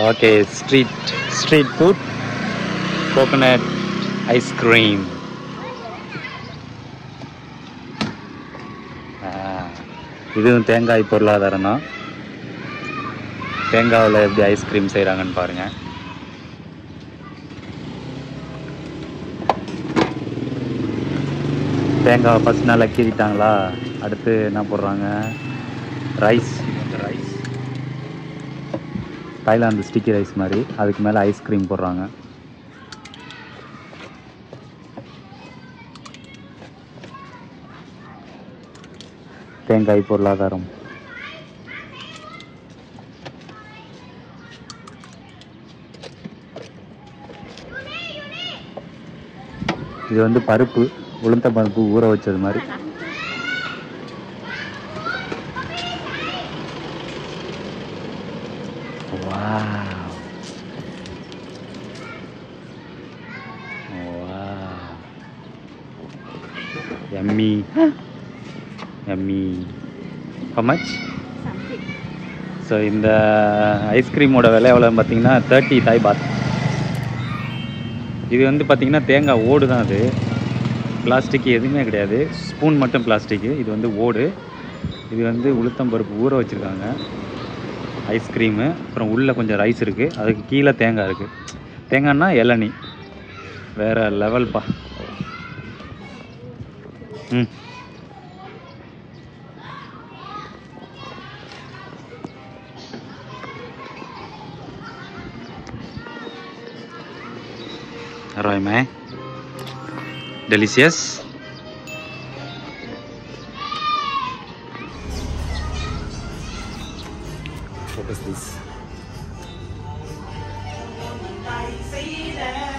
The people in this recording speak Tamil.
Okay street street food coconut ice cream இதுவும் தேங்காய் பொருளாதாரம் தான் தேங்காவில் எப்படி ஐஸ்கிரீம் செய்கிறாங்கன்னு பாருங்கள் தேங்காவை ஃபஸ்ட் நாள் கீறிட்டாங்களா அடுத்து என்ன போடுறாங்க rice rice Thailand sticky rice மாதிரி அதுக்கு மேலே ஐஸ்கிரீம் போடுறாங்க தேங்காய் பொருளாதாரம் இது வந்து பருப்பு உளுந்த பருப்பு ஊற வச்சது மாதிரி Wow. Wow. Yummy. Yummy. How much? So இந்த ஐஸ்கிரீமோட விலை எவ்வளோன்னு பார்த்தீங்கன்னா தேர்ட்டி தாய் பாத் இது வந்து பார்த்தீங்கன்னா தேங்காய் ஓடு தான் அது பிளாஸ்டிக் எதுவுமே கிடையாது ஸ்பூன் மட்டும் பிளாஸ்டிக்கு இது வந்து ஓடு இது வந்து உளுத்தம் பருப்பு ஊற வச்சுருக்காங்க ஐஸ்கிரீமு அப்புறம் உள்ளே கொஞ்சம் ரைஸ் இருக்குது அதுக்கு கீழே தேங்காய் இருக்குது தேங்காய்னா இளநி வேறு லெவல்ப்பா ம் rồi mẹ delicious what is this